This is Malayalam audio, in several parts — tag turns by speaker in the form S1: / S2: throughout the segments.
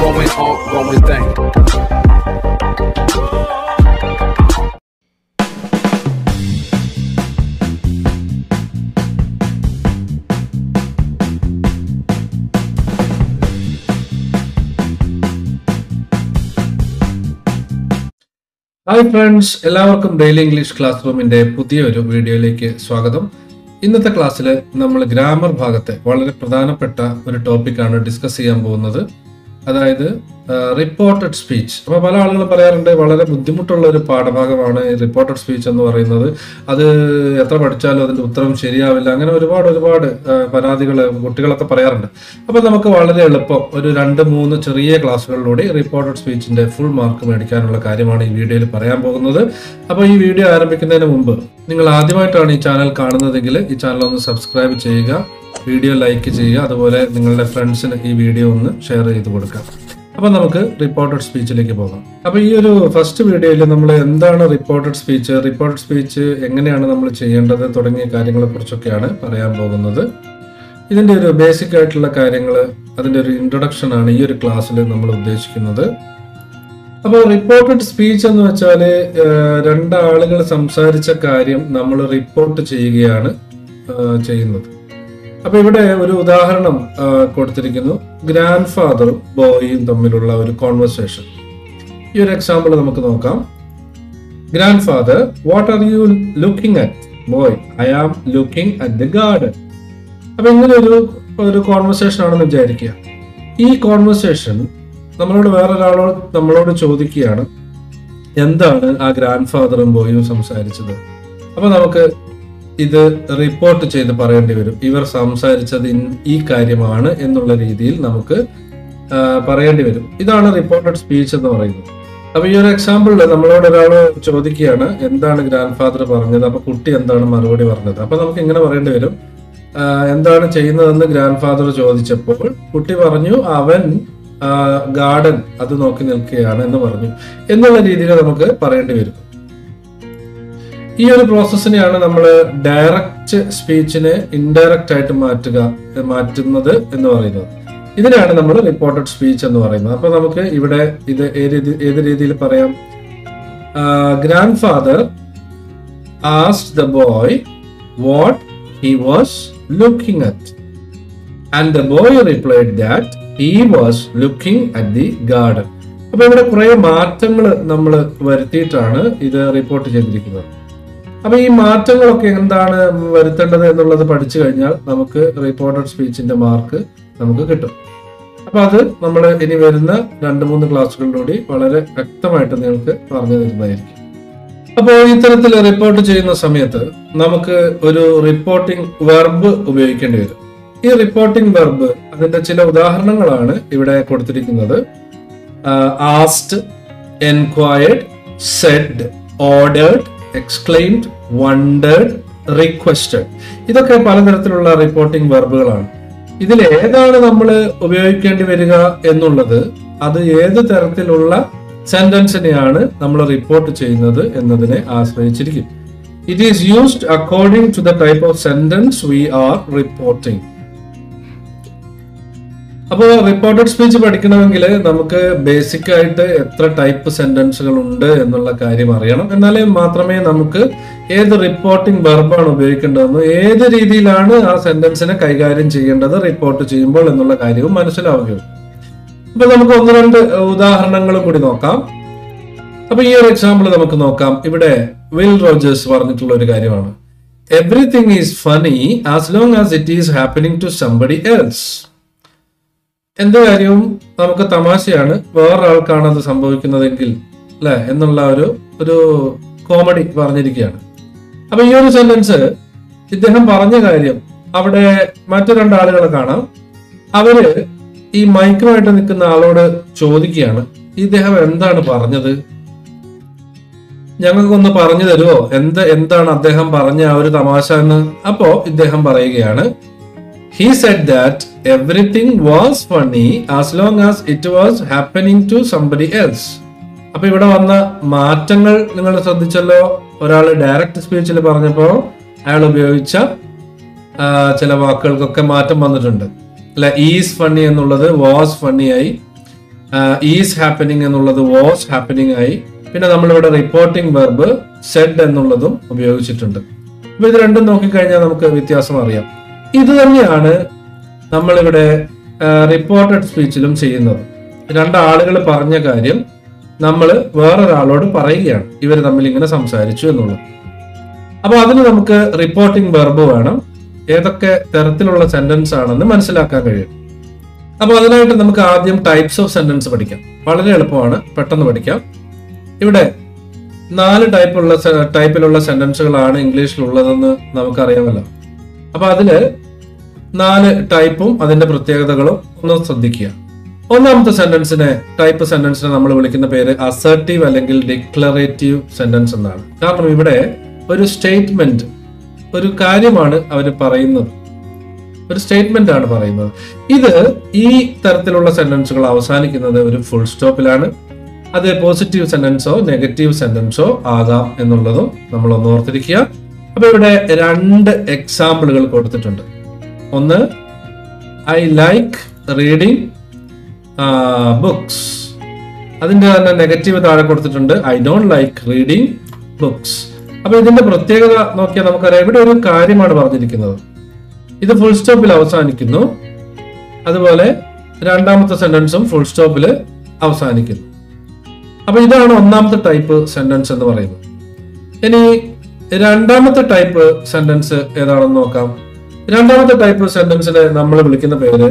S1: going off, going thing.
S2: Hi friends എല്ലാവർക്കും ഡെയിലി ഇംഗ്ലീഷ് ക്ലാസ് റൂമിന്റെ പുതിയൊരു വീഡിയോയിലേക്ക് സ്വാഗതം ഇന്നത്തെ ക്ലാസ്സിൽ നമ്മൾ ഗ്രാമർ ഭാഗത്തെ വളരെ പ്രധാനപ്പെട്ട ഒരു ടോപ്പിക്കാണ് ഡിസ്കസ് ചെയ്യാൻ പോകുന്നത് അതായത് റിപ്പോർട്ടഡ് സ്പീച്ച് അപ്പോൾ പല ആളുകളും പറയാറുണ്ട് വളരെ ബുദ്ധിമുട്ടുള്ള ഒരു പാഠഭാഗമാണ് ഈ റിപ്പോർട്ടഡ് സ്പീച്ച് എന്ന് പറയുന്നത് അത് എത്ര പഠിച്ചാലും അതിന്റെ ഉത്തരം ശരിയാവില്ല അങ്ങനെ ഒരുപാട് ഒരുപാട് പരാതികൾ കുട്ടികളൊക്കെ പറയാറുണ്ട് അപ്പോൾ നമുക്ക് വളരെ എളുപ്പം ഒരു രണ്ട് മൂന്ന് ചെറിയ ക്ലാസ്സുകളിലൂടെ റിപ്പോർട്ടഡ് സ്പീച്ചിന്റെ ഫുൾ മാർക്ക് മേടിക്കാനുള്ള കാര്യമാണ് ഈ വീഡിയോയിൽ പറയാൻ പോകുന്നത് അപ്പോൾ ഈ വീഡിയോ ആരംഭിക്കുന്നതിന് മുമ്പ് നിങ്ങൾ ആദ്യമായിട്ടാണ് ഈ ചാനൽ കാണുന്നതെങ്കിൽ ഈ ചാനൽ ഒന്ന് സബ്സ്ക്രൈബ് ചെയ്യുക വീഡിയോ ലൈക്ക് ചെയ്യുക അതുപോലെ നിങ്ങളുടെ ഫ്രണ്ട്സിന് ഈ വീഡിയോ ഒന്ന് ഷെയർ ചെയ്ത് കൊടുക്കാം അപ്പൊ നമുക്ക് റിപ്പോർട്ടഡ് സ്പീച്ചിലേക്ക് പോകാം അപ്പൊ ഈ ഒരു ഫസ്റ്റ് വീഡിയോയിൽ നമ്മൾ എന്താണ് റിപ്പോർട്ടഡ് സ്പീച്ച് റിപ്പോർട്ടഡ് സ്പീച്ച് എങ്ങനെയാണ് നമ്മൾ ചെയ്യേണ്ടത് തുടങ്ങിയ കാര്യങ്ങളെ കുറിച്ചൊക്കെയാണ് പറയാൻ പോകുന്നത് ഇതിന്റെ ഒരു ബേസിക് ആയിട്ടുള്ള കാര്യങ്ങൾ അതിന്റെ ഒരു ഇൻട്രൊഡക്ഷൻ ആണ് ഈ ഒരു ക്ലാസ്സിൽ നമ്മൾ ഉദ്ദേശിക്കുന്നത് അപ്പോൾ റിപ്പോർട്ടഡ് സ്പീച്ച് എന്ന് വെച്ചാൽ രണ്ടാളുകൾ സംസാരിച്ച കാര്യം നമ്മൾ റിപ്പോർട്ട് ചെയ്യുകയാണ് ആ, ചെയ്യുന്നത് അപ്പൊ ഇവിടെ ഒരു ഉദാഹരണം ആ, കൊടുത്തിരിക്കുന്നു ഗ്രാൻഡ് ഫാദറും ബോയും തമ്മിലുള്ള ഒരു കോൺവെർസേഷൻ ഈ ഒരു എക്സാമ്പിൾ നമുക്ക് നോക്കാം grandfather what are you looking at boy I am looking at the garden അപ്പൊ ഇങ്ങനെ ഒരു ഒരു കോൺവെർസേഷൻ ആണെന്ന് വിചാരിക്കുക ഈ കോൺവെർസേഷൻ നമ്മളോട് വേറൊരാളോട് നമ്മളോട് ചോദിക്കുകയാണ് എന്താണ് ആ ഗ്രാൻഡ് ഫാദറും ബോയും സംസാരിച്ചത് അപ്പൊ നമുക്ക് ഇത് റിപ്പോർട്ട് ചെയ്ത് പറയേണ്ടി വരും ഇവർ സംസാരിച്ചത് ഇൻ- ഈ കാര്യമാണ് എന്നുള്ള രീതിയിൽ നമുക്ക് ആ, പറയേണ്ടി വരും ഇതാണ് റിപ്പോർട്ടഡ് സ്പീച്ച് എന്ന് പറയുന്നത് അപ്പൊ ഈ ഒരു എക്സാമ്പിളിൽ നമ്മളോട് ഒരാൾ ചോദിക്കുകയാണ് എന്താണ് ഗ്രാൻഡ് ഫാദർ പറഞ്ഞത് അപ്പൊ കുട്ടി എന്താണ് മറുപടി പറഞ്ഞത് അപ്പൊ നമുക്ക് ഇങ്ങനെ പറയേണ്ടി വരും ആ, എന്താണ് ചെയ്യുന്നതെന്ന് ഗ്രാൻഡ് ഫാദർ ചോദിച്ചപ്പോൾ കുട്ടി പറഞ്ഞു അവൻ ഗാർഡൻ അത് നോക്കി നിൽക്കുകയാണ് എന്ന് പറഞ്ഞു എന്നുള്ള രീതിയിൽ നമുക്ക് പറയേണ്ടി വരും ഈ ഒരു പ്രോസസ്സിനെയാണ് നമ്മൾ ഡയറക്റ്റ് സ്പീച്ചിനെ ഇൻഡയറക്റ്റ് ആയിട്ട് മാറ്റുക മാറ്റുന്നത് എന്ന് പറയുന്നത് ഇതിനാണ് നമ്മൾ റിപ്പോർട്ടഡ് സ്പീച്ച് എന്ന് പറയുന്നത് അപ്പൊ നമുക്ക് ഇവിടെ ഇത് ഏത് രീതി- ഏത് രീതിയിൽ പറയാം grandfather asked the boy what he was looking at and the boy replied that he was looking at the garden അപ്പൊ ഇവിടെ കുറെ മാറ്റങ്ങൾ നമ്മൾ വരുത്തിയിട്ടാണ് ഇത് റിപ്പോർട്ട് ചെയ്തിരിക്കുന്നത് അപ്പൊ ഈ മാറ്റങ്ങളൊക്കെ എന്താണ് വരുത്തേണ്ടത് എന്നുള്ളത് പഠിച്ചു കഴിഞ്ഞാൽ നമുക്ക് റിപ്പോർട്ടഡ് സ്പീച്ചിന്റെ മാർക്ക് നമുക്ക് കിട്ടും അപ്പൊ അത് നമ്മൾ ഇനി വരുന്ന രണ്ട് മൂന്ന് ക്ലാസ്സുകളിലൂടെ വളരെ വ്യക്തമായിട്ട് നിങ്ങൾക്ക് പറഞ്ഞു തരുന്നതായിരിക്കും അപ്പോൾ ഇത്തരത്തിൽ റിപ്പോർട്ട് ചെയ്യുന്ന സമയത്ത് നമുക്ക് ഒരു റിപ്പോർട്ടിംഗ് വെർബ് ഉപയോഗിക്കേണ്ടി വരും ഈ റിപ്പോർട്ടിംഗ് വെർബ് അതിന്റെ ചില ഉദാഹരണങ്ങളാണ് ഇവിടെ കൊടുത്തിരിക്കുന്നത് asked enquired said ordered exclaimed wondered requested ഇതൊക്കെ പലതരത്തിലുള്ള റിപ്പോർട്ടിംഗ് വെർബുകളാണ് ഇതിൽ ഏതാണ് നമ്മൾ ഉപയോഗിക്കേണ്ടി വരിക എന്നുള്ളത് അത് ഏത് തരത്തിലുള്ള സെന്റൻസിനെയാണ് നമ്മൾ റിപ്പോർട്ട് ചെയ്യുന്നത് എന്നതിനെ ആശ്രയിച്ചിരിക്കും it is used according to the type of sentence we are reporting അപ്പോൾ റിപ്പോർട്ടഡ് സ്പീച്ച് പഠിക്കണമെങ്കിൽ നമുക്ക് ബേസിക് ആയിട്ട് എത്ര ടൈപ്പ് സെന്റൻസുകൾ ഉണ്ട് എന്നുള്ള കാര്യം അറിയണം എന്നാലേ മാത്രമേ നമുക്ക് ഏത് റിപ്പോർട്ടിംഗ് വെർബാണ് ഉപയോഗിക്കേണ്ടതെന്ന് ഏത് രീതിയിലാണ് ആ സെന്റൻസിനെ കൈകാര്യം ചെയ്യേണ്ടത് റിപ്പോർട്ട് ചെയ്യുമ്പോൾ എന്നുള്ള കാര്യവും മനസ്സിലാവുകയുള്ളൂ അപ്പൊ നമുക്ക് ഒന്ന് രണ്ട് ഉദാഹരണങ്ങളും കൂടി നോക്കാം അപ്പൊ ഈ ഒരു എക്സാമ്പിൾ നമുക്ക് നോക്കാം ഇവിടെ വിൽ റോജേഴ്സ് പറഞ്ഞിട്ടുള്ള ഒരു കാര്യമാണ് everything is funny as long as it is happening to somebody else എന്ത് കാര്യവും നമുക്ക് തമാശയാണ് വേറൊരാൾക്കാണ് അത് സംഭവിക്കുന്നതെങ്കിൽ അല്ലെ എന്നുള്ള ഒരു ഒരു കോമഡി പറഞ്ഞിരിക്കുകയാണ് അപ്പൊ ഈ ഒരു സെന്റൻസ് ഇദ്ദേഹം പറഞ്ഞ കാര്യം അവിടെ മറ്റു രണ്ടാളുകളെ കാണാം അവര് ഈ മൈക്കുമായിട്ട് നിൽക്കുന്ന ആളോട് ചോദിക്കുകയാണ് ഇദ്ദേഹം എന്താണ് പറഞ്ഞത് ഞങ്ങൾക്കൊന്ന് പറഞ്ഞു തരുമോ എന്ത് എന്താണ് അദ്ദേഹം പറഞ്ഞ ആ ഒരു തമാശ എന്ന് അപ്പോ ഇദ്ദേഹം പറയുകയാണ് he said that everything was funny as long as it was happening to somebody else അപ്പൊ ഇവിടെ വന്ന മാറ്റങ്ങൾ നിങ്ങൾ ശ്രദ്ധിച്ചല്ലോ ഒരാൾ ഡയറക്റ്റ് സ്പീച്ചിൽ പറഞ്ഞപ്പോ അയാൾ ഉപയോഗിച്ച ആ, ചില വാക്കുകൾക്കൊക്കെ മാറ്റം വന്നിട്ടുണ്ട് അല്ലെ ഈസ് ഫണ്ണി എന്നുള്ളത് വാസ് ഫണ്ണി ആയി ഈസ് ഹാപ്പനിങ് എന്നുള്ളത് വാസ് ഹാപ്പനിങ് ആയി പിന്നെ നമ്മളിവിടെ റിപ്പോർട്ടിംഗ് വെർബ് സെഡ് എന്നുള്ളതും ഉപയോഗിച്ചിട്ടുണ്ട് അപ്പൊ ഇത് രണ്ടും നോക്കിക്കഴിഞ്ഞാൽ നമുക്ക് വ്യത്യാസം അറിയാം ഇത് തന്നെയാണ് നമ്മളിവിടെ റിപ്പോർട്ടഡ് സ്പീച്ചിലും ചെയ്യുന്നത് രണ്ടാളുകൾ പറഞ്ഞ കാര്യം നമ്മൾ വേറൊരാളോട് പറയുകയാണ് ഇവർ തമ്മിൽ ഇങ്ങനെ സംസാരിച്ചു എന്നുള്ളത് അപ്പൊ അതിന് നമുക്ക് റിപ്പോർട്ടിംഗ് വെർബ് വേണം ഏതൊക്കെ തരത്തിലുള്ള സെന്റൻസ് ആണെന്ന് മനസ്സിലാക്കാൻ കഴിയും അപ്പൊ അതിനായിട്ട് നമുക്ക് ആദ്യം ടൈപ്സ് ഓഫ് സെന്റൻസ് പഠിക്കാം വളരെ എളുപ്പമാണ് പെട്ടെന്ന് പഠിക്കാം ഇവിടെ നാല് ടൈപ്പുള്ള ടൈപ്പിലുള്ള സെന്റൻസുകളാണ് ഇംഗ്ലീഷിലുള്ളതെന്ന് നമുക്കറിയാമല്ലോ അപ്പൊ അതില് നാല് ടൈപ്പും അതിന്റെ പ്രത്യേകതകളും ഒന്ന് ശ്രദ്ധിക്കുക ഒന്നാമത്തെ സെന്റൻസിനെ ടൈപ്പ് സെന്റൻസിനെ നമ്മൾ വിളിക്കുന്ന പേര് അസർട്ടീവ് അല്ലെങ്കിൽ ഡിക്ലറേറ്റീവ് സെന്റൻസ് എന്നാണ് കാരണം ഇവിടെ ഒരു സ്റ്റേറ്റ്മെന്റ് ഒരു കാര്യമാണ് അവർ പറയുന്നത് ഒരു സ്റ്റേറ്റ്മെന്റ് ആണ് പറയുന്നത് ഇത് ഈ തരത്തിലുള്ള സെന്റൻസുകൾ അവസാനിക്കുന്നത് ഒരു ഫുൾ സ്റ്റോപ്പിലാണ് അത് പോസിറ്റീവ് സെന്റൻസോ നെഗറ്റീവ് സെന്റൻസോ ആകാം എന്നുള്ളതും നമ്മൾ ഒന്ന് ഓർത്തിരിക്കുക അപ്പൊ ഇവിടെ രണ്ട് എക്സാമ്പിളുകൾ കൊടുത്തിട്ടുണ്ട് ഒന്ന് ഐ ലൈക്ക് റീഡിങ് ബുക്സ് അതിന്റെ തന്നെ നെഗറ്റീവ് താഴെ കൊടുത്തിട്ടുണ്ട് I don't like reading books അപ്പൊ ഇതിന്റെ പ്രത്യേകത നോക്കിയാൽ നമുക്കറിയാം ഇവിടെ ഒരു കാര്യമാണ് പറഞ്ഞിരിക്കുന്നത് ഇത് ഫുൾ സ്റ്റോപ്പിൽ അവസാനിക്കുന്നു അതുപോലെ രണ്ടാമത്തെ സെന്റൻസും ഫുൾ സ്റ്റോപ്പിൽ അവസാനിക്കുന്നു അപ്പൊ ഇതാണ് ഒന്നാമത്തെ ടൈപ്പ് സെന്റൻസ് എന്ന് പറയുന്നത് ഇനി രണ്ടാമത്തെ ടൈപ്പ് സെന്റൻസ് ഏതാണെന്ന് നോക്കാം രണ്ടാമത്തെ ടൈപ്പ് സെന്റൻസിനെ നമ്മൾ വിളിക്കുന്ന പേര്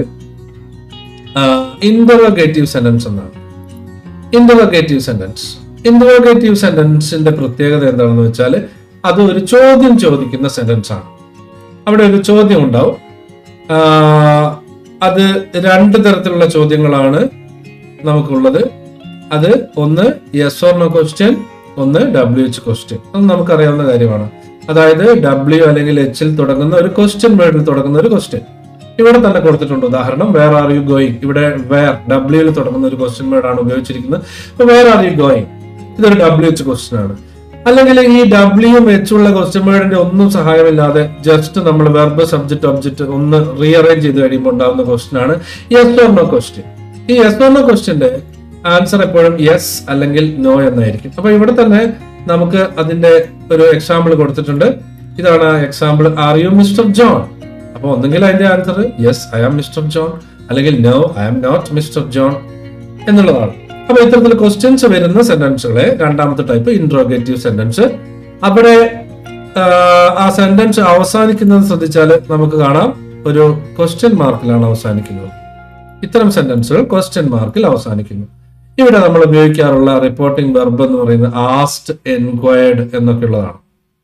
S2: ഇന്ററോഗേറ്റീവ് സെന്റൻസ് എന്നാണ് ഇന്ററോഗേറ്റീവ് സെന്റൻസ് ഇന്ററോഗേറ്റീവ് സെന്റൻസിന്റെ പ്രത്യേകത എന്താണെന്ന് വെച്ചാൽ അത് ഒരു ചോദ്യം ചോദിക്കുന്ന സെന്റൻസ് ആണ് അവിടെ ഒരു ചോദ്യം ഉണ്ടാവും ആ, അത് രണ്ട് തരത്തിലുള്ള ചോദ്യങ്ങളാണ് നമുക്കുള്ളത് അത് ഒന്ന് യെസ് ഓർ നോ ക്വസ്റ്റ്യൻ ഒന്ന് ഡബ്ല്യു എച്ച് ക്വസ്റ്റ്യൻ അത് നമുക്കറിയാവുന്ന കാര്യമാണ് അതായത് ഡബ്ല്യു അല്ലെങ്കിൽ എച്ചിൽ തുടങ്ങുന്ന ഒരു ക്വസ്റ്റ്യൻ വേർഡിൽ തുടങ്ങുന്ന ഒരു ക്വസ്റ്റ്യൻ ഇവിടെ തന്നെ കൊടുത്തിട്ടുണ്ട് ഉദാഹരണം വേർ ആർ യു ഗോയിങ് ഇവിടെ വേർ ഡബ്ല്യൂയിൽ തുടങ്ങുന്ന ഒരു ക്വസ്റ്റ്യൻ വേർഡ് ആണ് ഉപയോഗിച്ചിരിക്കുന്നത് അപ്പൊ വേർ ആർ യു ഗോയിങ് ഇതൊരു ഡബ്ല്യു എച്ച് ക്വസ്റ്റ്യൻ ആണ് അല്ലെങ്കിൽ ഈ ഡബ്ല്യു എച്ച് ഉള്ള ക്വസ്റ്റ്യൻ വേർഡിന്റെ ഒന്നും സഹായമില്ലാതെ ജസ്റ്റ് നമ്മൾ വെർബ് സബ്ജക്ട് ഒബ്ജക്ട് ഒന്ന് റീഅറേഞ്ച് ചെയ്ത് കഴിയുമ്പോൾ ഉണ്ടാകുന്ന ക്വസ്റ്റ്യൻ ആണ് യെസ് ഓർ നോ ക്വസ്റ്റ്യൻ ഈ യെസ് ഓർ നോ ക്വസ്റ്റ്യന്റെ ആൻസർ എപ്പോഴും യെസ് അല്ലെങ്കിൽ നോ എന്നായിരിക്കും അപ്പൊ ഇവിടെ തന്നെ നമുക്ക് അതിന്റെ ഒരു എക്സാമ്പിൾ കൊടുത്തിട്ടുണ്ട് ഇതാണ് example are you mister John അപ്പൊ ഒന്നെങ്കിൽ അതിന്റെ answer yes I am mister John അല്ലെങ്കിൽ no I am not mister John എന്നുള്ളതാണ് അപ്പൊ ഇത്തരത്തിൽ ക്വസ്റ്റ്യൻസ് വരുന്ന സെന്റൻസുകളെ രണ്ടാമത്തെ ടൈപ്പ് ഇൻട്രോഗേറ്റീവ് സെന്റൻസ് അവിടെ ആ, ആ സെന്റൻസ് അവസാനിക്കുന്നത് ശ്രദ്ധിച്ചാൽ നമുക്ക് കാണാം ഒരു ക്വസ്റ്റ്യൻ മാർക്കിലാണ് അവസാനിക്കുന്നത് ഇത്തരം സെന്റൻസുകൾ ക്വസ്റ്റ്യൻ മാർക്കിൽ അവസാനിക്കുന്നു ഇവിടെ നമ്മൾ ഉപയോഗിക്കാറുള്ള റിപ്പോർട്ടിംഗ് വെർബ് എന്ന് പറയുന്നത് ആസ്റ്റ് എൻക്വയർഡ് എന്നൊക്കെ ഉള്ളതാണ്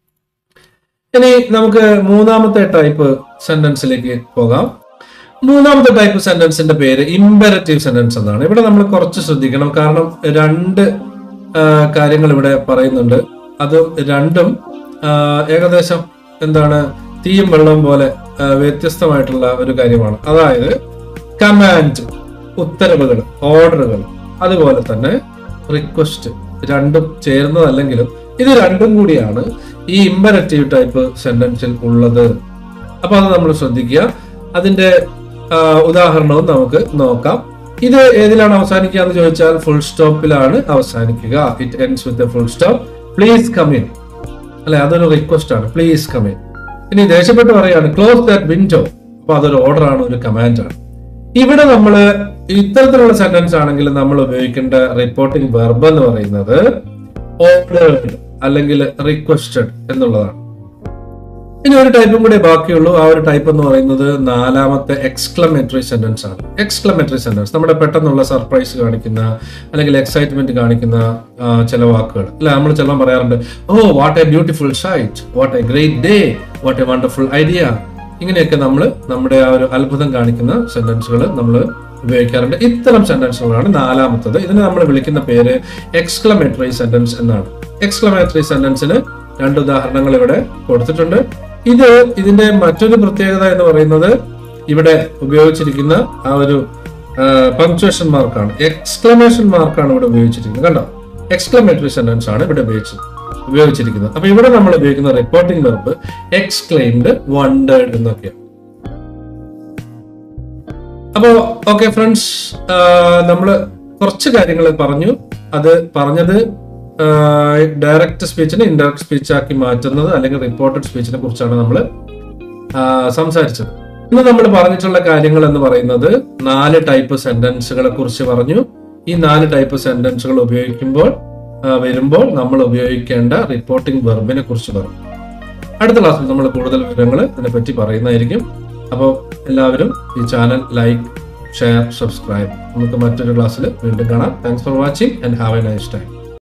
S2: ഇനി നമുക്ക് മൂന്നാമത്തെ ടൈപ്പ് സെന്റൻസിലേക്ക് പോകാം മൂന്നാമത്തെ ടൈപ്പ് സെന്റൻസിന്റെ പേര് ഇമ്പരറ്റീവ് സെന്റൻസ് എന്നാണ് ഇവിടെ നമ്മൾ കുറച്ച് ശ്രദ്ധിക്കണം കാരണം രണ്ട് ആ, കാര്യങ്ങൾ ഇവിടെ പറയുന്നുണ്ട് അത് രണ്ടും ആ, ഏകദേശം എന്താണ് തീയും വെള്ളവും പോലെ ആ, വ്യത്യസ്തമായിട്ടുള്ള ഒരു കാര്യമാണ് അതായത് കമാൻഡ് ഉത്തരവുകൾ ഓർഡറുകൾ അതുപോലെ തന്നെ റിക്വസ്റ്റ് രണ്ടും ചേർന്നതല്ലെങ്കിലും ഇത് രണ്ടും കൂടിയാണ് ഈ ഇമ്പരറ്റീവ് ടൈപ്പ് സെന്റൻസിൽ ഉള്ളത് അപ്പൊ അത് നമ്മൾ ശ്രദ്ധിക്കുക അതിന്റെ ആ, ഉദാഹരണവും നമുക്ക് നോക്കാം ഇത് ഏതിലാണ് അവസാനിക്കുക എന്ന് ചോദിച്ചാൽ ഫുൾ സ്റ്റോപ്പിലാണ് അവസാനിക്കുക it ends with full stop please come in അല്ലെ അതൊരു റിക്വസ്റ്റ് ആണ് പ്ലീസ് കം ഇൻ ഇനി ദേഷ്യപ്പെട്ട് പറയാണ് ക്ലോസ് ദാറ്റ് വിൻഡോ അപ്പൊ അതൊരു ഓർഡർ ആണ് ഒരു കമാൻഡ് ആണ് ഇവിടെ നമ്മൾ ഇത്തരത്തിലുള്ള സെന്റൻസ് ആണെങ്കിൽ നമ്മൾ ഉപയോഗിക്കേണ്ട റിപ്പോർട്ടിംഗ് വെർബ് എന്ന് പറയുന്നത് ഓർഡേർഡ് അല്ലെങ്കിൽ റിക്വസ്റ്റഡ് എന്നുള്ളതാണ് ഇനി ഒരു ടൈപ്പും കൂടെ ബാക്കിയുള്ളൂ ആ ഒരു ടൈപ്പ് എന്ന് പറയുന്നത് നാലാമത്തെ എക്സ്ക്ലമേറ്ററി സെന്റൻസ് ആണ് എക്സ്ക്ലമേറ്ററി സെന്റൻസ് നമ്മുടെ പെട്ടെന്നുള്ള സർപ്രൈസ് കാണിക്കുന്ന അല്ലെങ്കിൽ എക്സൈറ്റ്മെന്റ് കാണിക്കുന്ന ആ, ചില വാക്കുകൾ അല്ലെ നമ്മൾ ചിലപ്പോൾ പറയാറുണ്ട് oh what a beautiful sight what a great day what a wonderful idea ഇങ്ങനെയൊക്കെ നമ്മൾ നമ്മുടെ ആ ഒരു അത്ഭുതം കാണിക്കുന്ന സെന്റൻസുകൾ നമ്മൾ ഉപയോഗിക്കാറുണ്ട് ഇത്തരം സെന്റൻസുകളാണ് നാലാമത്തത് ഇതിനെ നമ്മൾ വിളിക്കുന്ന പേര് എക്സ്ക്ലമേറ്ററി സെന്റൻസ് എന്നാണ് എക്സ്ക്ലമേറ്ററി സെന്റൻസിന് രണ്ട് ഉദാഹരണങ്ങൾ ഇവിടെ കൊടുത്തിട്ടുണ്ട് ഇത് ഇതിന്റെ മറ്റൊരു പ്രത്യേകത എന്ന് പറയുന്നത് ഇവിടെ ഉപയോഗിച്ചിരിക്കുന്ന ആ ഒരു പങ്ക്ച്വേഷൻ മാർക്കാണ് എക്സ്ക്ലമേഷൻ മാർക്കാണ് ഇവിടെ ഉപയോഗിച്ചിരിക്കുന്നത് കണ്ടോ എക്സ്ക്ലമേറ്ററി സെന്റൻസ് ആണ് ഇവിടെ ഉപയോഗിച്ചത് ഉപയോഗിച്ചിരിക്കുന്നത് അപ്പൊ ഇവിടെ നമ്മൾ ഉപയോഗിക്കുന്ന റിപ്പോർട്ടിംഗ് വെർബ് എക്സ്ക്ലെയിംഡ് വണ്ടേർഡ് എന്നൊക്കെയാണ് അപ്പോ ഓക്കെ ഫ്രണ്ട്സ് നമ്മൾ കുറച്ച് കാര്യങ്ങൾ പറഞ്ഞു അത് പറഞ്ഞത് ഡയറക്റ്റ് സ്പീച്ചിനെ ഇൻഡയറക്റ്റ് സ്പീച്ച് ആക്കി മാറ്റുന്നത് അല്ലെങ്കിൽ റിപ്പോർട്ടഡ് സ്പീച്ചിനെ കുറിച്ചാണ് നമ്മൾ സംസാരിച്ചത് ഇന്ന് നമ്മൾ പറഞ്ഞിട്ടുള്ള കാര്യങ്ങൾ എന്ന് പറയുന്നത് നാല് ടൈപ്പ് സെന്റൻസുകളെ കുറിച്ച് പറഞ്ഞു ഈ നാല് ടൈപ്പ് സെന്റൻസുകൾ ഉപയോഗിക്കുമ്പോൾ ആ, വരുമ്പോൾ നമ്മൾ ഉപയോഗിക്കേണ്ട റിപ്പോർട്ടിംഗ് വെർബിനെ കുറിച്ച് പറഞ്ഞു അടുത്ത ക്ലാസ്സിൽ നമ്മൾ കൂടുതൽ വിവരങ്ങൾ ഇതിനെപ്പറ്റി പറയുന്നതായിരിക്കും അപ്പോൾ എല്ലാവരും ഈ ചാനൽ ലൈക്ക് ഷെയർ സബ്സ്ക്രൈബ് നമുക്ക് മറ്റൊരു ക്ലാസ്സിൽ വീണ്ടും കാണാം thanks for watching and have a nice time